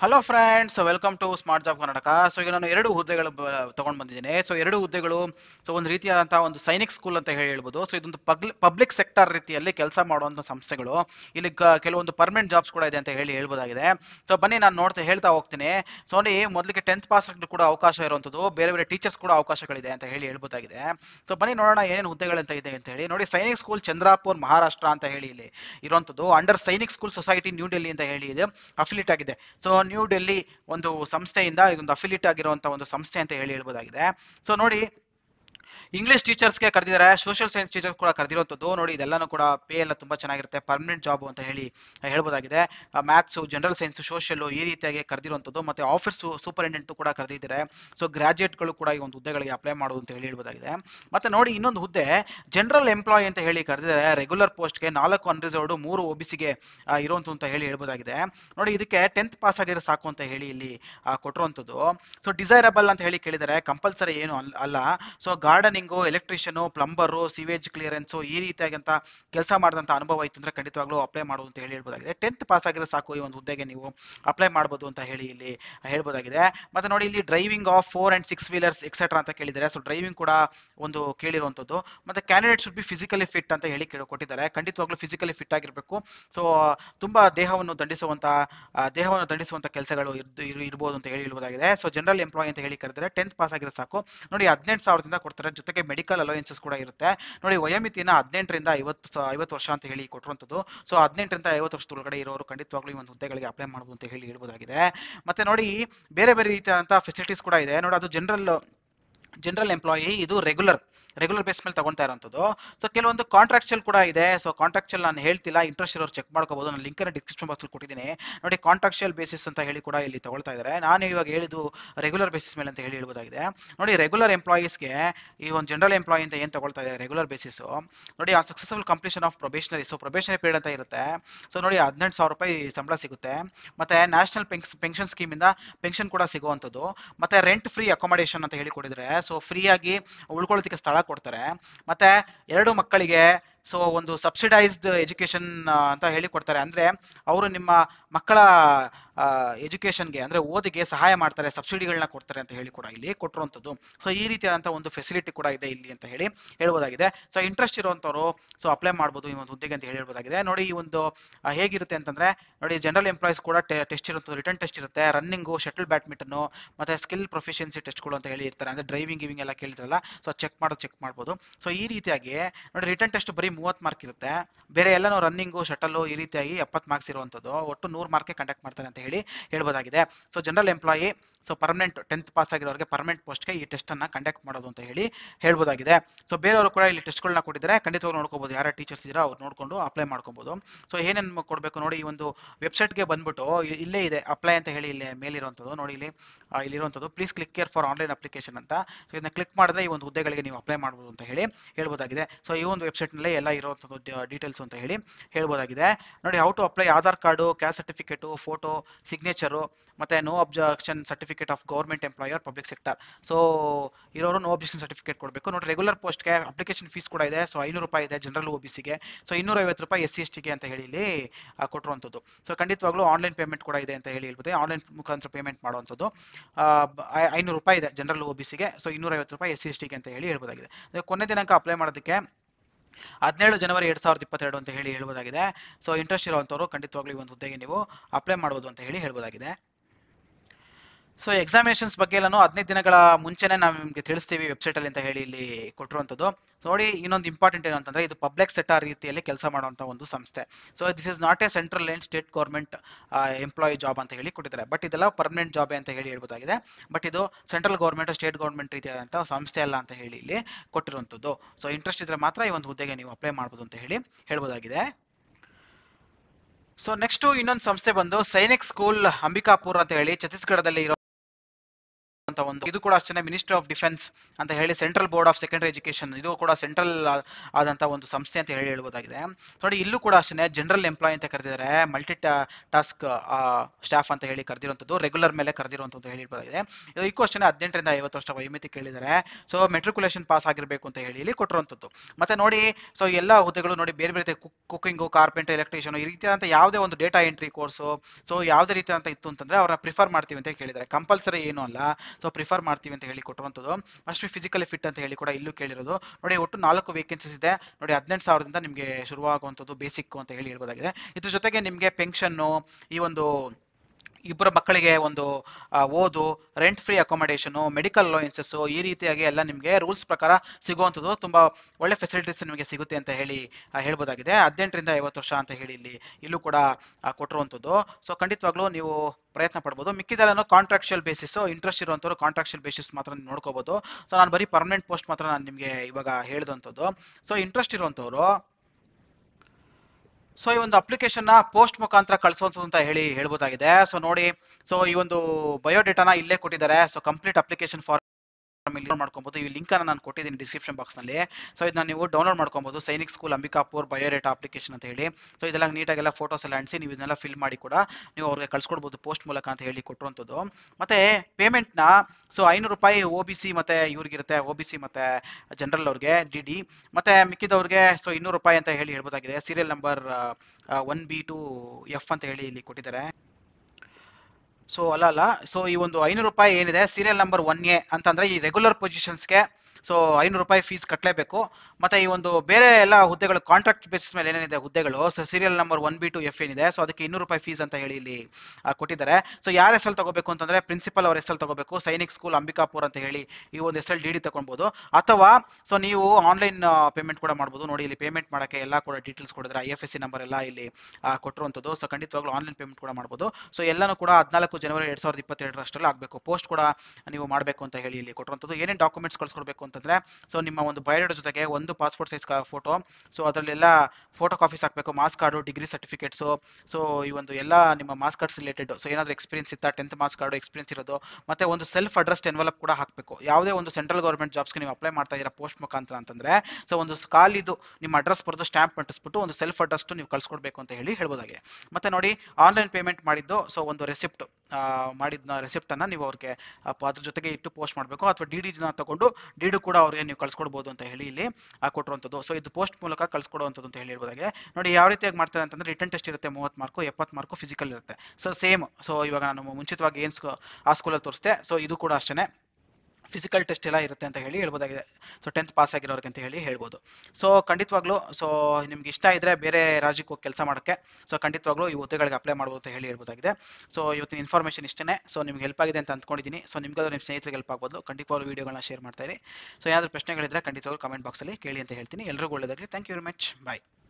hello friends welcome to smart job Karnataka so ಈಗ ನಾನು ಎರಡು ಹುದ್ದೆಗಳು ತಗೊಂಡು ಬಂದಿದ್ದೀನಿ ಸೊ ಎರಡು ಹುದ್ದೆಗಳು ಸೊ ಒಂದು ರೀತಿಯಾದಂತಹ ಒಂದು ಸೈನಿಕ್ ಸ್ಕೂಲ್ ಅಂತ ಹೇಳಿ ಹೇಳ್ಬೋದು ಸೊ ಇದೊಂದು ಪಬ್ಲಿಕ್ ಸೆಕ್ಟರ್ ರೀತಿಯಲ್ಲಿ ಕೆಲಸ ಮಾಡುವಂಥ ಸಂಸ್ಥೆಗಳು ಇಲ್ಲಿ ಕ- ಕೆಲವೊಂದು ಪರ್ಮನೆಂಟ್ ಜಾಬ್ಸ್ ಕೂಡ ಇದೆ ಅಂತ ಹೇಳಿ ಹೇಳ್ಬೋದಾಗಿದೆ ಸೊ ಬನ್ನಿ ನಾನು ನೋಡ್ತಾ ಹೇಳ್ತಾ ಹೋಗ್ತೀನಿ ಸೊ ನೋಡಿ ಮೊದಲಿಗೆ ಟೆಂತ್ ಪಾಸ್ ಕೂಡ ಅವಕಾಶ ಇರುವಂಥದ್ದು ಬೇರೆ ಬೇರೆ ಟೀಚರ್ಸ್ ಕೂಡ ಅವಕಾಶಗಳಿದೆ ಅಂತ ಹೇಳಿ ಹೇಳ್ಬೋದಾಗಿದೆ ಸೊ ಬನ್ನಿ ನೋಡೋಣ ಏನೇನು ಹುದ್ದೆಗಳಂತ ಇದೆ ಅಂತ ಹೇಳಿ ನೋಡಿ ಸೈನಿಕ್ ಸ್ಕೂಲ್ ಚಂದ್ರಾಪುರ್ ಮಹಾರಾಷ್ಟ್ರ ಅಂತ ಹೇಳಿ ಇಲ್ಲಿ ಇರುವಂಥದ್ದು under Sainik school society New Delhi ಅಂತ ಹೇಳಿ ಇದೆ ಅಫಿಲಿಟ್ ಆಗಿದೆ ಸೊ ನ್ಯೂ ಡೆಲ್ಲಿ ಒಂದು ಸಂಸ್ಥೆಯಿಂದ ಇದೊಂದು ಅಫಿಲಿಟ್ ಆಗಿರುವಂಥ ಒಂದು ಸಂಸ್ಥೆ ಅಂತ ಹೇಳಿ ಹೇಳ್ಬೋದಾಗಿದೆ ಸೊ ನೋಡಿ ಇಂಗ್ಲಿಷ್ ಟೀಚರ್ಸ್ಗೆ ಕರೆದಿದ್ದಾರೆ ಸೋಷಿಯಲ್ ಸೈನ್ಸ್ ಟೀಚರ್ ಕೂಡ ಕರೆದಿರುವಂಥದ್ದು ನೋಡಿ ಇದೆಲ್ಲನೂ ಕೂಡ ಪೇ ಎಲ್ಲ ತುಂಬ ಚೆನ್ನಾಗಿರುತ್ತೆ ಪರ್ಮನೆಂಟ್ ಜಾಬ್ ಅಂತ ಹೇಳಿ ಹೇಳ್ಬೋದಾಗಿದೆ ಮ್ಯಾಥ್ಸು ಜನರಲ್ ಸೈನ್ಸ್ ಸೋಷಿಯಲ್ ಈ ರೀತಿಯಾಗಿ ಕರೆದಿರುವಂಥದ್ದು ಮತ್ತು ಆಫೀಸ್ ಸೂಪರಿಂಟೆಂಟು ಕೂಡ ಕರೆದಿದ್ದಾರೆ ಸೊ ಗ್ರಾಜುಯೇಟ್ಗಳು ಕೂಡ ಈ ಒಂದು ಹುದ್ದೆಗಳಿಗೆ ಅಪ್ಲೈ ಮಾಡೋದು ಅಂತ ಹೇಳಿ ಹೇಳ್ಬೋದಾಗಿದೆ ಮತ್ತು ನೋಡಿ ಇನ್ನೊಂದು ಹುದ್ದೆ ಜನರಲ್ ಎಂಪ್ಲಾಯ್ ಅಂತ ಹೇಳಿ ಕರೆದಿದ್ದಾರೆ ರೆಗ್ಯುಲರ್ ಪೋಸ್ಟ್ಗೆ ನಾಲ್ಕು ಅನ್ರಿಸರ್ವ್ಡು ಮೂರು ಒ ಬಿ ಸಿಗೆ ಇರುವಂಥದ್ದು ಅಂತ ಹೇಳಿ ಹೇಳ್ಬೋದಾಗಿದೆ ನೋಡಿ ಇದಕ್ಕೆ ಟೆಂತ್ ಪಾಸ್ ಆಗಿರೋ ಸಾಕು ಅಂತ ಹೇಳಿ ಇಲ್ಲಿ ಆ, ಕೊಟ್ಟಿರುವಂಥದ್ದು ಸೊ ಡಿಸೈರಬಲ್ ಅಂತ ಹೇಳಿ ಕೇಳಿದರೆ ಕಂಪಲ್ಸರಿ ಏನು ಅಲ್- ಅಲ್ಲ so gardening electrician plumber sewage clearance ಈ ರೀತಿಯಾಗಂತ ಕೆಲಸ ಮಾಡಿದಂಥ ಅನುಭವ ಇತ್ತು ಅಂದರೆ ಖಂಡಿತವಾಗ್ಲೂ ಅಪ್ಲೈ ಮಾಡೋದು ಅಂತ ಹೇಳಿ ಹೇಳ್ಬೋದಾಗಿದೆ ಟೆಂತ್ ಪಾಸ್ ಆಗಿರೋ ಸಾಕು ಈ ಒಂದು ಹುದ್ದೆಗೆ ನೀವು ಅಪ್ಲೈ ಮಾಡ್ಬೋದು ಅಂತ ಹೇಳಿ ಇಲ್ಲಿ ಹೇಳ್ಬೋದಾಗಿದೆ ಮತ್ತು ನೋಡಿ ಇಲ್ಲಿ driving of four and six wheelers etcetera ಅಂತ ಕೇಳಿದ್ದಾರೆ ಸೊ ಡ್ರೈವಿಂಗ್ ಕೂಡ ಒಂದು ಕೇಳಿರುವಂಥದ್ದು ಮತ್ತು candidate should be physically fit ಅಂತ ಹೇಳಿ ಕೇಳಿ ಕೊಟ್ಟಿದ್ದಾರೆ ಖಂಡಿತವಾಗ್ಲೂ ಫಿಸಿಕಲಿ ಫಿಟ್ ಆಗಿರಬೇಕು ಸೊ ತುಂಬ ದೇಹವನ್ನು ದಂಡಿಸುವಂಥ ಆ, ದೇಹವನ್ನು ದಂಡಿಸುವಂಥ ಕೆಲಸಗಳು ಇರ್ದು ಇರ್- ಇರ್ಬೋದು ಅಂತ ಹೇಳಿ ಹೇಳ್ಬೋದಾಗಿದೆ ಸೊ ಜನರಲ್ ಎಂಪ್ಲಾಯ್ ಅಂತ ಹೇಳಿ ಕರೆದರೆ ಟೆಂತ್ ಪಾಸ್ ಆಗಿರೋ ಸಾಕು ನೋಡಿ ಹದಿನೆಂಟು ಸಾವಿರದಿಂದ ಕೊಡ್ತಾರೆ ಜೊತೆಗೆ ಮೆಡಿಕಲ್ ಅಲೋಯನ್ಸಸ್ ಕೂಡ ಇರುತ್ತೆ ನೋಡಿ ವಯೋಮಿತಿನ ಹದಿನೆಂಟರಿಂದ ಐವತ್ತು ಸ- ಐವತ್ತು ವರ್ಷ ಅಂತ ಹೇಳಿ ಕೊಟ್ಟಿರುವಂಥದ್ದು ಸೊ ಹದಿನೆಂಟರಿಂದ ಐವತ್ತು ವರ್ಷದ ಒಳಗಡೆ ಇರೋರು ಖಂಡಿತವಾಗ್ಲೂ ಈ ಒಂದು ಹುದ್ದೆಗಳಿಗೆ ಅಪ್ಲೈ ಮಾಡ್ಬೋದು ಅಂತ ಹೇಳಿ ಹೇಳ್ಬೋದಾಗಿದೆ ಮತ್ತೆ ನೋಡಿ ಬೇರೆ ಬೇರೆ ರೀತಿಯಾದಂಥ ಫೆಸಿಲಿಟೀಸ್ ಕೂಡ ಇದೆ ನೋಡಿ ಅದು ಜನರಲ್ ಜನರಲ್ ಎಂಪ್ಲಾಯಿ ಇದು ರೆಗ್ಯುಲರ್ ರೆಗ್ಯುಲರ್ ಬೇಸ್ ಮೇಲೆ ತಗೊಳ್ತಾ ಇರೋಂಥದ್ದು ಸೊ ಕೆಲವೊಂದು ಕಾಂಟ್ರಾಕ್ಚುಯಲ್ ಕೂಡ ಇದೆ ಸೊ ಕಾಂಟ್ರಾಕ್ಚುಯಲ್ ನಾನು ಹೇಳ್ತಿಲ್ಲ ಇಂಟ್ರೆಸ್ಟ್ ಇರೋರು ಚೆಕ್ ಮಾಡ್ಕೋಬಹುದು ನಾನು ಲಿಂಕನ್ನು ಡಿಸ್ಕ್ರಿಪ್ಷನ್ ಬಾಕ್ಸಲ್ಲಿ ಕೊಟ್ಟಿದ್ದೀನಿ ನೋಡಿ ಕಾಂಟ್ರಾಕ್ಚುಯಲ್ ಬೇಸಿಸ್ ಅಂತ ಹೇಳಿ ಕೂಡ ಇಲ್ಲಿ ತಗೊಳ್ತಾ ಇದ್ದಾರೆ ನಾನು ಇವಾಗ ಹೇಳಿದ್ದು ರೆಗ್ಯುಲರ್ ಬೇಸಿಸ್ ಮೇಲೆ ಅಂತ ಹೇಳಿ ಹೇಳ್ಬೋದಾಗಿದೆ ನೋಡಿ ರೆಗ್ಯುಲರ್ ಎಂಪ್ಲಾಯೀಸ್ಗೆ ಈ ಒಂದು ಜನರಲ್ ಎಂಪ್ಲಾಯಿ ಅಂತ ಏನು ತಗೊಳ್ತಾ ಇದ್ದಾರೆ ರೆಗ್ಯುಲರ್ ಬೇಸಿಸು ನೋಡಿ ಆ successful completion of probationary so probationary period ಅಂತ ಇರುತ್ತೆ ಸೊ ನೋಡಿ ಹದಿನೆಂಟು ಸಾವಿರ ರೂಪಾಯಿ ಸಂಬಳ ಸಿಗುತ್ತೆ ಮತ್ತೆ ನ್ಯಾಷನಲ್ ಪೆನ್ಸ್ ಪೆನ್ಷನ್ ಸ್ಕೀಮಿಂದ ಪೆನ್ಷನ್ ಕೂಡ ಸಿಗುವಂಥದ್ದು ಮತ್ತೆ ರೆಂಟ್ ಫ್ರೀ ಅಕೊಮಡೇಷನ್ ಅಂತ ಹೇಳಿ ಕೊಟ್ಟಿದ್ದಾರೆ ಸೊ ಫ್ರೀಯಾಗಿ ಉಳ್ಕೊಳ್ಳೋದಕ್ಕೆ ಸ್ಥಳ ಕೊಡ್ತಾರೆ ಮತ್ತೆ ಎರಡು ಮಕ್ಕಳಿಗೆ ಸೊ ಒಂದು ಸಬ್ಸಿಡೈಸ್ಡ್ ಎಜುಕೇಶನ್ ಅಂತ ಹೇಳಿ ಕೊಡ್ತಾರೆ ಅಂದ್ರೆ ಅವರು ನಿಮ್ಮ ಮಕ್ಕಳ ಎಜುಕೇಷನ್ಗೆ ಅಂದ್ರೆ ಓದಿಗೆ ಸಹಾಯ ಮಾಡ್ತಾರೆ ಸಬ್ಸಿಡಿಗಳನ್ನ ಕೊಡ್ತಾರೆ ಅಂತ ಹೇಳಿ ಕೂಡ ಇಲ್ಲಿ ಕೊಟ್ಟಿರುವಂಥದ್ದು ಸೊ ಈ ರೀತಿಯಾದಂಥ ಒಂದು ಫೆಸಿಲಿಟಿ ಕೂಡ ಇದೆ ಇಲ್ಲಿ ಅಂತ ಹೇಳಿ ಹೇಳ್ಬೋದಾಗಿದೆ ಸೊ ಇಂಟ್ರೆಸ್ಟ್ ಇರುವಂಥವ್ರು ಸೊ ಅಪ್ಲೈ ಮಾಡ್ಬೋದು ಈ ಒಂದು ಹುದ್ದೆಗೆ ಅಂತ ಹೇಳಿ ಹೇಳ್ಬೋದಾಗಿದೆ ನೋಡಿ ಈ ಒಂದು ಆ, ಹೇಗಿರುತ್ತೆ ಅಂತಂದ್ರೆ ನೋಡಿ ಜನರಲ್ ಎಂಪ್ಲಾಯೀಸ್ ಕೂಡ ಟೆಸ್ಟ್ ಇರುತ್ತೆ ರಿಟರ್ನ್ ಟೆಸ್ಟ್ ಇರುತ್ತೆ ರನ್ನಿಂಗು ಶಟಲ್ ಬ್ಯಾಡ್ಮಿಂಟನ್ನು ಮತ್ತೆ ಸ್ಕಿಲ್ ಪ್ರೊಫಿಷಿಯನ್ಸಿ ಟೆಸ್ಟ್ಗಳು ಅಂತ ಹೇಳಿ ಇರ್ತಾರೆ ಅಂದ್ರೆ ಡ್ರೈವಿಂಗ್ ಗಿವಿಂಗ್ ಎಲ್ಲ ಕೇಳ್ತಾರಲ್ಲ ಸೊ ಚೆಕ್ ಮಾಡೋದು ಚೆಕ್ ಮಾಡ್ಬೋದು ಸೊ ಈ ರೀತಿಯಾಗಿ ನೋಡಿ ರಿಟರ್ನ್ ಟೆಸ್ಟ್ ಬರೀ ಮೂವತ್ತು ಮಾರ್ಕ್ ಇರುತ್ತೆ ಬೇರೆ ಎಲ್ಲನೂ ರನ್ನಿಂಗು ಶಟಲ್ಲು ಈ ರೀತಿಯಾಗಿ ಎಪ್ಪತ್ತು ಮಾರ್ಕ್ಸ್ ಇರುವಂಥದ್ದು ಒಟ್ಟು ನೂರು ಮಾರ್ಕೆ ಕಂಡಕ್ಟ್ ಮಾಡ್ತಾರೆ ಅಂತ ಹೇಳಿ ಹೇಳ್ಬೋದಾಗಿದೆ so general employee so permanent tenth pass ಆಗಿರೋರಿಗೆ ಪರ್ಮನೆಂಟ್ ಪೋಸ್ಟ್ಗೆ ಈ ಟೆಸ್ಟನ್ನು ಕಂಡಕ್ಟ್ ಮಾಡೋದು ಅಂತ ಹೇಳಿ ಹೇಳ್ಬೋದಾಗಿದೆ ಸೊ ಬೇರೆಯವರು ಕೂಡ ಇಲ್ಲಿ ಟೆಸ್ಟ್ಗಳನ್ನ ಕೊಟ್ಟಿದ್ದಾರೆ ಖಂಡಿತವಾಗಿ ನೋಡ್ಕೋಬೋದು ಯಾರು ಟೀಚರ್ಸ್ ಇದ್ದೀರಾ ಅವ್ರು ನೋಡ್ಕೊಂಡು ಅಪ್ಲೈ ಮಾಡ್ಕೊಬೋದು ಸೊ ಏನೇನು ಕೊಡಬೇಕು ನೋಡಿ ಈ ಒಂದು ವೆಬ್ಸೈಟ್ಗೆ ಬಂದ್ಬಿಟ್ಟು ಇ- ಇಲ್ಲೇ ಇದೆ ಅಪ್ಲೈ ಅಂತ ಹೇಳಿ ಇಲ್ಲಿ ಮೇಲಿರುವಂಥದ್ದು ನೋಡಿ ಇಲ್ಲಿ ಆ, ಇಲ್ಲಿರುವಂಥದ್ದು please click here for online application ಅಂತ ಸೊ ಇದನ್ನ ಕ್ಲಿಕ್ ಮಾಡಿದ್ರೆ ಈ ಒಂದು ಹುದ್ದೆಗಳಿಗೆ ನೀವು ಅಪ್ಲೈ ಮಾಡ್ಬೋದು ಅಂತ ಹೇಳಿ ಹೇಳ್ಬೋದಾಗಿದೆ ಸೊ ಈ ಒಂದು ವೆಬ್ಸೈಟ್ನಲ್ಲೇ ಎಲ್ಲ ಇರುವಂಥದ್ದು ಡೀಟೇಲ್ಸ್ ಅಂತ ಹೇಳಿ ಹೇಳ್ಬೋದಾಗಿದೆ ನೋಡಿ how to apply Aadhaar card caste certificate photo signature ಮತ್ತು no objection certificate of government employer public sector so ಇರೋರು ನೋ ಅಬ್ಜೆಕ್ಷನ್ ಸರ್ಟಿಫಿಕೇಟ್ ಕೊಡಬೇಕು ನೋಡಿ ರೆಗ್ಯುಲರ್ ಪೋಸ್ಟ್ಗೆ ಅಪ್ಲಿಕೇಶನ್ ಫೀಸ್ ಕೂಡ ಇದೆ ಸೊ ಐನೂರು ರೂಪಾಯಿ ಇದೆ ಜನರಲ್ ಒ ಬಿ ಸಿಗೆ ಸೊ ಇನ್ನೂರೈವತ್ತು ರೂಪಾಯಿ ಎಸ್ ಸಿ ಎಸ್ ಟಿಗೆ ಅಂತ ಹೇಳಿ ಇಲ್ಲಿ ಆ, ಕೊಟ್ಟಿರುವಂಥದ್ದು ಸೊ ಖಂಡಿತವಾಗ್ಲೂ ಆನ್ಲೈನ್ ಪೇಮೆಂಟ್ ಕೂಡ ಇದೆ ಅಂತ ಹೇಳಿ ಹೇಳ್ಬೋದು ಆನ್ಲೈನ್ ಮುಖಾಂತರ ಪೇಮೆಂಟ್ ಮಾಡುವಂಥದ್ದು ಆ, ಬ- ಐ- ಐನೂರು ರೂಪಾಯಿ ಇದೆ ಜನರಲ್ ಒ ಬಿ ಸಿಗೆ ಸೊ ಇನ್ನೂರೈವತ್ತು ರೂಪಾಯಿ ಎಸ್ ಸಿ ಎಸ್ ಟಿಗೆ ಅಂತ ಹೇಳಿ ಹೇಳ್ಬೋದಾಗಿದೆ ಇದು ಕೊನೆ ದಿನಾಂಕ ಅಪ್ಲೈ ಮಾಡೋದಕ್ಕೆ ಹದಿನೇಳು ಜನವರಿ ಎರಡು ಸಾವಿರದ ಇಪ್ಪತ್ತೆರಡು ಅಂತ ಹೇಳಿ ಹೇಳ್ಬೋದಾಗಿದೆ ಸೊ ಇಂಟ್ರೆಸ್ಟ್ ಇರುವಂಥವ್ರು ಖಂಡಿತವಾಗ್ಲೂ ಈ ಒಂದು ಹುದ್ದೆಗೆ ನೀವು ಅಪ್ಲೈ ಮಾಡ್ಬೋದು ಅಂತ ಹೇಳಿ ಹೇಳ್ಬೋದಾಗಿದೆ ಸೊ ಎಕ್ಸಾಮಿನೇಷನ್ಸ್ ಬಗ್ಗೆ ಎಲ್ಲಾನು ಹದಿನೈದು ದಿನಗಳ ಮುಂಚೆನೇ ನಾವು ನಿಮಗೆ ತಿಳಿಸ್ತೀವಿ ವೆಬ್ಸೈಟಲ್ಲಿ ಅಂತ ಹೇಳಿ ಇಲ್ಲಿ ಕೊಟ್ಟಿರುವಂಥದ್ದು ಸೊ ನೋಡಿ ಇನ್ನೊಂದು ಇಂಪಾರ್ಟೆಂಟ್ ಏನು ಅಂತಂದ್ರೆ ಇದು ಪಬ್ಲಿಕ್ ಸೆಕ್ಟರ್ ರೀತಿಯಲ್ಲಿ ಕೆಲಸ ಮಾಡುವಂಥ ಒಂದು ಸಂಸ್ಥೆ so this is not a central and state government employee job ಅಂತ ಹೇಳಿ ಕೊಟ್ಟಿದ್ದಾರೆ ಬಟ್ ಇದೆಲ್ಲ ಪರ್ಮನೆಂಟ್ ಜಾಬ್ ಅಂತ ಹೇಳಿ ಹೇಳ್ಬೋದಾಗಿದೆ ಬಟ್ ಇದು ಸೆಂಟ್ರಲ್ ಗೌರ್ಮೆಂಟ್ ಸ್ಟೇಟ್ ಗೌರ್ಮೆಂಟ್ ರೀತಿಯಾದಂಥ ಸಂಸ್ಥೆ ಅಲ್ಲ ಅಂತ ಹೇಳಿ ಇಲ್ಲಿ ಕೊಟ್ಟಿರುವಂಥದ್ದು ಸೊ ಇಂಟ್ರೆಸ್ಟ್ ಇದ್ರೆ ಮಾತ್ರ ಈ ಒಂದು ಹುದ್ದೆಗೆ ನೀವು ಅಪ್ಲೈ ಮಾಡ್ಬೋದು ಅಂತ ಹೇಳಿ ಹೇಳ್ಬೋದಾಗಿದೆ ಸೊ ನೆಕ್ಸ್ಟ್ ಇನ್ನೊಂದು ಸಂಸ್ಥೆ ಬಂದು ಸೈನಿಕ್ ಸ್ಕೂಲ್ ಅಂಬಿಕಾಪುರ್ ಅಂತ ಹೇಳಿ ಛತ್ತೀಸ್ಗಢದಲ್ಲಿ ಇರೋ ಅಂತ ಒಂದು ಇದು ಕೂಡ ಅಷ್ಟೇ ಮಿನಿಸ್ಟ್ರಿ ಆಫ್ ಡಿಫೆನ್ಸ್ ಅಂತ ಹೇಳಿ central board of secondary education ಇದು ಕೂಡ ಸೆಂಟ್ರಲ್ ಆದಂತ ಒಂದು ಸಂಸ್ಥೆ ಅಂತ ಹೇಳಿ ಹೇಳ್ಬೋದಾಗಿದೆ ನೋಡಿ ಇಲ್ಲೂ ಕೂಡ ಅಷ್ಟೇ ಜನರಲ್ ಎಂಪ್ಲಾಯ್ ಅಂತ ಕರೆದಿದ್ದಾರೆ ಮಲ್ಟಿ ಟಾಸ್ಕ್ ಸ್ಟಾಫ್ ಅಂತ ಹೇಳಿ ಕರೆದಿರುವಂಥದ್ದು ರೆಗ್ಯುಲರ್ ಮೇಲೆ ಕರೆದಿರುವಂಥದ್ದು ಹೇಳಿರ್ಬೋದಾಗಿದೆ ಇದು ಇದಕ್ಕೂ ಅಷ್ಟೇ ಹದಿನೆಂಟರಿಂದ ಐವತ್ತು ವರ್ಷ ವಯೋಮಿತಿ ಕೇಳಿದ್ದಾರೆ ಸೊ ಮೆಟ್ರಿಕುಲೇಷನ್ ಪಾಸ್ ಆಗಿರಬೇಕು ಅಂತ ಹೇಳಿ ಇಲ್ಲಿ ಕೊಟ್ಟಿರುವಂಥದ್ದು ಮತ್ತೆ ನೋಡಿ ಸೊ ಎಲ್ಲ ಹುದ್ದೆಗಳು ನೋಡಿ ಬೇರೆ ಬೇರೆ ಕುಕ್ಕಿಂಗು ಕಾರ್ಪೆಂಟರ್ ಎಲೆಕ್ಟ್ರಿಷಿಯನ್ ಈ ರೀತಿಯಾದಂಥ ಯಾವುದೇ ಒಂದು ಡೇಟಾ ಎಂಟ್ರಿ ಕೋರ್ಸು ಸೊ ಯಾವುದೇ ರೀತಿಯಾದಂಥ ಇತ್ತು ಅಂತಂದ್ರೆ ಅವ್ರನ್ನ ಪ್ರಿಫರ್ ಮಾಡ್ತೀವಿ ಅಂತ ಕೇಳಿದ್ದಾರೆ ಕಂಪಲ್ಸರಿ ಏನು ಅಲ್ಲ ಸೊ ಪ್ರಿಫರ್ ಮಾಡ್ತೀವಿ ಅಂತ ಹೇಳಿ ಕೊಟ್ಟಿರುವಂಥದ್ದು ಅಷ್ಟು ಫಿಸಿಕಲಿ ಫಿಟ್ ಅಂತ ಹೇಳಿ ಕೂಡ ಇಲ್ಲೂ ಕೇಳಿರೋದು ನೋಡಿ ಒಟ್ಟು ನಾಲ್ಕು ವೇಕೆನ್ಸೀಸ್ ಇದೆ ನೋಡಿ ಹದಿನೆಂಟು ಸಾವಿರದಿಂದ ನಿಮಗೆ ಶುರುವಾಗುವಂಥದ್ದು ಬೇಸಿಕ್ ಅಂತ ಹೇಳಿ ಹೇಳ್ಬೋದಾಗಿದೆ ಇದ್ರ ಜೊತೆಗೆ ನಿಮಗೆ ಪೆನ್ಷನ್ನು ಈ ಒಂದು ಇಬ್ಬರ ಮಕ್ಕಳಿಗೆ ಒಂದು ಆ, ಓದು rent free accommodation medical allowances ಈ ರೀತಿಯಾಗಿ ಎಲ್ಲ ನಿಮಗೆ ರೂಲ್ಸ್ ಪ್ರಕಾರ ಸಿಗುವಂಥದ್ದು ತುಂಬ ಒಳ್ಳೆ ಫೆಸಿಲಿಟೀಸ್ ನಿಮಗೆ ಸಿಗುತ್ತೆ ಅಂತ ಹೇಳಿ ಆ, ಹೇಳ್ಬೋದಾಗಿದೆ ಹದಿನೆಂಟರಿಂದ ಐವತ್ತು ವರ್ಷ ಅಂತ ಹೇಳಿ ಇಲ್ಲಿ ಇಲ್ಲೂ ಕೂಡ ಆ, ಕೊಟ್ಟಿರುವಂಥದ್ದು ಸೊ ಖಂಡಿತವಾಗ್ಲೂ ನೀವು ಪ್ರಯತ್ನ ಪಡ್ಬೋದು ಮಿಕ್ಕಿದೆಲ್ಲನೂ ಕಾಂಟ್ರಾಕ್ಚುಯಲ್ ಬೇಸಿಸ್ ಇಂಟ್ರೆಸ್ಟ್ ಇರುವಂಥವ್ರು ಕಾಂಟ್ರಾಕ್ಚುಯಲ್ ಬೇಸಿಸ್ ಮಾತ್ರ ನೀವು ನೋಡ್ಕೋಬೋದು ಸೊ ನಾನು ಬರೀ ಪರ್ಮನೆಂಟ್ ಪೋಸ್ಟ್ ಮಾತ್ರ ನಾನು ನಿಮಗೆ ಇವಾಗ ಹೇಳಿದಂಥದ್ದು ಸೊ ಇಂಟ್ರೆಸ್ಟ್ ಇರುವಂಥವ್ರು ಸೊ ಈ ಒಂದು ಅಪ್ಲಿಕೇಶನ್ ನ ಪೋಸ್ಟ್ ಮುಖಾಂತರ ಕಳಿಸುವಂಥದ್ದು ಅಂತ ಹೇಳಿ ಹೇಳ್ಬೋದಾಗಿದೆ ಸೊ ನೋಡಿ ಸೊ ಈ ಒಂದು ಬಯೋಡೇಟಾನ ಇಲ್ಲೇ ಕೊಟ್ಟಿದ್ದಾರೆ ಸೊ ಕಂಪ್ಲೀಟ್ ಅಪ್ಲಿಕೇಶನ್ ಫಾರ್ಮ್ ಇಲ್ಲಿ ಮಾಡ್ಕೊಬಹುದು ಈ ಲಿಂಕ್ ಅನ್ನ ನಾನು ಕೊಟ್ಟಿದ್ದೀನಿ ಡಿಸ್ಕ್ರಿಪ್ಷನ್ ಬಾಕ್ಸ್ ನಲ್ಲಿ ಸೊ ಇದನ್ನ ನೀವು ಡೌನ್ಲೋಡ್ ಮಾಡ್ಕೊಬಹುದು Sainik school Ambikapur biodata application ಅಂತ ಹೇಳಿ ಸೊ ಇದೆಲ್ಲ ನೀಟಾಗೆಲ್ಲ ಫೋಟೋಸ್ ಎಲ್ಲ ಅಂಟಿಸಿ ನೀವು ಇದನ್ನೆಲ್ಲ ಫಿಲ್ ಮಾಡಿ ಕೂಡ ನೀವು ಅವ್ರಿಗೆ ಕಳ್ಸ್ಕೊಡ್ಬೋದು ಪೋಸ್ಟ್ ಮೂಲಕ ಅಂತ ಹೇಳಿ ಕೊಟ್ಟಿರುವಂಥದ್ದು ಮತ್ತೆ ಪೇಮೆಂಟ್ ನ ಸೊ ಐನೂರು ರೂಪಾಯಿ ಒ ಬಿ ಸಿ ಮತ್ತೆ ಇವ್ರಿಗಿರುತ್ತೆ ಒ ಬಿ ಸಿ ಮತ್ತೆ ಜನರಲ್ ಅವ್ರಿಗೆ ಡಿ ಡಿ ಮತ್ತೆ ಮಿಕ್ಕಿದವ್ರಿಗೆ ಸೊ ಇನ್ನೂರು ರೂಪಾಯಿ ಅಂತ ಹೇಳಿ ಹೇಳ್ಬೋದಾಗಿದೆ serial number one B two F ಅಂತ ಹೇಳಿ ಇಲ್ಲಿ ಕೊಟ್ಟಿದ್ದಾರೆ ಸೊ ಅಲ್ಲ ಅಲ್ಲ ಸೊ ಈ ಒಂದು ಐನೂರು ರೂಪಾಯಿ ಏನಿದೆ ಸೀರಿಯಲ್ ನಂಬರ್ ಒನ್ ಎ ಅಂತಂದ್ರೆ ಈ ರೆಗ್ಯುಲರ್ ಪೊಸಿಷನ್ಸ್ಗೆ ಸೊ ಐನೂರು ರೂಪಾಯಿ ಫೀಸ್ ಕಟ್ಟಲೇಬೇಕು ಮತ್ತೆ ಈ ಒಂದು ಬೇರೆ ಎಲ್ಲ ಹುದ್ದೆಗಳು ಕಾಂಟ್ರಾಕ್ಟ್ ಬೇಸಿಸ್ ಮೇಲೆ ಏನೇನಿದೆ ಹುದ್ದೆಗಳು so serial number one B two F ಏನಿದೆ ಸೊ ಅದಕ್ಕೆ ಇನ್ನೂರು ರೂಪಾಯಿ ಫೀಸ್ ಅಂತ ಹೇಳಿ ಇಲ್ಲಿ ಆ, ಕೊಟ್ಟಿದ್ದಾರೆ ಸೊ ಯಾರ ಹೆಸರು ತಗೋಬೇಕು ಅಂತಂದ್ರೆ ಪ್ರಿನ್ಸಿಪಲ್ ಅವ್ರ ಹೆಸರು ತಗೋಬೇಕು ಸೈನಿಕ್ ಸ್ಕೂಲ್ ಅಂಬಿಕಾಪುರ್ ಅಂತ ಹೇಳಿ ಈ ಒಂದು ಹೆಸರು ಡಿ ಡಿ ತಗೊಳ್ಬೋದು ಅಥವಾ ಸೊ ನೀವು ಆನ್ಲೈನ್ ಪೇಮೆಂಟ್ ಕೂಡ ಮಾಡ್ಬೋದು ನೋಡಿ ಇಲ್ಲಿ ಪೇಮೆಂಟ್ ಮಾಡೋಕ್ಕೆ ಎಲ್ಲ ಕೂಡ ಡೀಟೇಲ್ಸ್ ಕೊಡಿದ್ರೆ I F S C number ಎಲ್ಲ ಇಲ್ಲಿ ಆ, ಕೊಟ್ಟಿರುವಂಥದ್ದು ಸೊ ಖಂಡಿತವಾಗ್ಲೂ ಆನ್ಲೈನ್ ಪೇಮೆಂಟ್ ಕೂಡ ಮಾಡ್ಬೋದು ಸೊ ಎಲ್ಲನೂ ಕೂಡ ಹದಿನಾಲ್ಕು ಜನವರಿ ಎರಡ್ ಸಾವಿರದ ಇಪ್ಪತ್ತೆರಡರಷ್ಟರಲ್ಲಿ ಆಗಬೇಕು ಪೋಸ್ಟ್ ಕೂಡ ನೀವು ಮಾಡಬೇಕು ಅಂತ ಹೇಳಿ ಇಲ್ಲಿ ಕೊಟ್ಟಿರುವಂಥದ್ದು ಏನೇನು ಡಾಕ್ಯುಮೆಂಟ್ಸ್ ಕಳ್ಸ್ಕೊಡ್ಬೇಕು ಅಂತಂದ್ರೆ ಸೊ ನಿಮ್ಮ ಒಂದು ಬಯೋಡೇಟಾ ಜೊತೆಗೆ ಒಂದು ಪಾಸ್ಪೋರ್ಟ್ ಸೈಜ್ ಫೋಟೋ ಸೊ ಅದರಲ್ಲೆಲ್ಲ ಫೋಟೋ ಕಾಪೀಸ್ ಹಾಕಬೇಕು marks card degree certificates so ಈ ಒಂದು ಎಲ್ಲ ನಿಮ್ಮ ಮಾರ್ಕ್ಸ್ ಕಾರ್ಡ್ಸ್ ರಿಲೇಟೆಡ್ ಸೊ ಏನಾದರೂ ಎಕ್ಸ್ಪೀರಿಯನ್ಸ್ ಇತ್ತಾ ಟೆಂತ್ ಮಾರ್ಕ್ಸ್ ಕಾರ್ಡು ಎಕ್ಸ್ಪೀರಿಯನ್ಸ್ ಇರೋದು ಮತ್ತೆ ಒಂದು ಸೆಲ್ಫ್ ಅಡ್ರೆಸ್ಟ್ ಎನ್ವಲಪ್ ಕೂಡ ಹಾಕಬೇಕು ಯಾವುದೇ ಒಂದು ಸೆಂಟ್ರಲ್ ಗೌರ್ಮೆಂಟ್ ಜಾಬ್ಸ್ಗೆ ನೀವು ಅಪ್ಲೈ ಮಾಡ್ತಾ ಇದ್ದೀರಾ ಪೋಸ್ಟ್ ಮುಖಾಂತರ ಅಂತಂದ್ರೆ ಸೊ ಒಂದು ಖಾಲಿದು ನಿಮ್ಮ ಅಡ್ರೆಸ್ ಬರೆದು ಸ್ಟ್ಯಾಂಪ್ ಅಂಟಿಸ್ಬಿಟ್ಟು ಒಂದು ಸೆಲ್ಫ್ ಅಡ್ರೆಸ್ ನೀವು ಕಳ್ಸ್ಕೊಡ್ಬೇಕು ಅಂತ ಹೇಳಿ ಹೇಳ್ಬೋದಾಗಿದೆ ಮತ್ತೆ ನೋಡಿ ಆನ್ಲೈನ್ ಪೇಮೆಂಟ್ ಮಾಡಿದ್ದು ಸೊ ಒಂದು ರೆಸಿಪ್ಟ್ ಮಾಡಿದ ರೆಸಿಪ್ಟ್ ಅನ್ನ ನೀವು ಅವ್ರಿಗೆ ಆ, ಪ- ಅದ್ರ ಜೊತೆಗೆ ಇಟ್ಟು ಪೋಸ್ಟ್ ಮಾಡಬೇಕು ಅಥವಾ ಡಿ ಡಿ ತಗೊಂಡು ಡಿ ಡಿ ಕೂಡ ಅವ್ರಿಗೆ ನೀವು ಕಳ್ಸ್ಕೊಡ್ಬೋದು ಅಂತ ಹೇಳಿ ಇಲ್ಲಿ ಆ, ಕೊಟ್ಟಿರುವಂಥದ್ದು ಸೊ ಇದು ಪೋಸ್ಟ್ ಮೂಲಕ ಕಳ್ಸ್ಕೊಡುವಂಥದ್ದು ಅಂತ ಹೇಳಿ ಹೇಳ್ಬೋದಾಗೆ ನೋಡಿ ಯಾವ ರೀತಿಯಾಗಿ ಮಾಡ್ತಾರೆ ಅಂತಂದ್ರೆ ರಿಟರ್ನ್ ಟೆಸ್ಟ್ ಇರುತ್ತೆ ಮೂವತ್ತು ಮಾರ್ಕು ಎಪ್ಪತ್ತು ಮಾರ್ಕು ಫಿಸಿಕಲ್ ಇರುತ್ತೆ ಸೊ ಸೇಮ್ ಸೊ ಇವಾಗ ನಾನು ಮುಂಚಿತವಾಗಿ ಏನು ಆ ಸ್ಕೂಲಲ್ಲಿ ತೋರಿಸ್ದೆ ಸೊ ಇದು ಕೂಡ ಅಷ್ಟೇ ಫಿಸಿಕಲ್ ಟೆಸ್ಟ್ ಎಲ್ಲ ಇರುತ್ತೆ ಅಂತ ಹೇಳಿ ಹೇಳ್ಬೋದಾಗಿದೆ ಸೊ ಟೆಂತ್ ಪಾಸ್ ಆಗಿರೋರಿಗೆ ಅಂತ ಹೇಳಿ ಹೇಳ್ಬೋದು ಸೊ ಖಂಡಿತವಾಗ್ಲೂ ಸೊ ನಿಮ್ಗೆ ಇಷ್ಟ ಇದ್ರೆ ಬೇರೆ ರಾಜ್ಯಕ್ಕೆ ಹೋಗಿ ಕೆಲಸ ಮಾಡೋಕ್ಕೆ ಸೊ ಖಂಡಿತವಾಗ್ಲೂ ಈ ಹುದ್ದೆಗಳಿಗೆ ಅಪ್ಲೈ ಮಾಡ್ಬೋದು ಅಂತ ಹೇಳಿ ಹೇಳ್ಬೋದಾಗಿದೆ ಸೊ ಇವತ್ತಿನ ಇನ್ಫಾರ್ಮೇಷನ್ ಇಷ್ಟೇ ಸೊ ನಿಮ್ಗೆ ಹೆಲ್ಪ್ ಆಗಿದೆ ಅಂತ ಅಂದ್ಕೊಂಡಿದ್ದೀನಿ ಸೊ ನಿಮ್ಗಾದ್ರೂ ನಿಮ್ಮ ಸ್ನೇಹಿತರಿಗೆ ಹೆಲ್ಪ್ ಆಗ್ಬೋದು ಖಂಡಿತವಾಗ್ಲೂ ವೀಡಿಯೋಗಳನ್ನ ಶೇರ್ ಮಾಡ್ತಾ ಇರಿ ಸೊ ಏನಾದರೂ ಪ್ರಶ್ನೆಗಳಿದ್ರೆ ಖಂಡಿತವಾಗ್ಲೂ ಕಮೆಂಟ್ ಬಾಕ್ಸಲ್ಲಿ ಕೇಳಿ ಅಂತ ಹೇಳ್ತೀನಿ ಎಲ್ರಿಗೂ ಒಳ್ಳೆಯದಾಗಲಿ thank you very much bye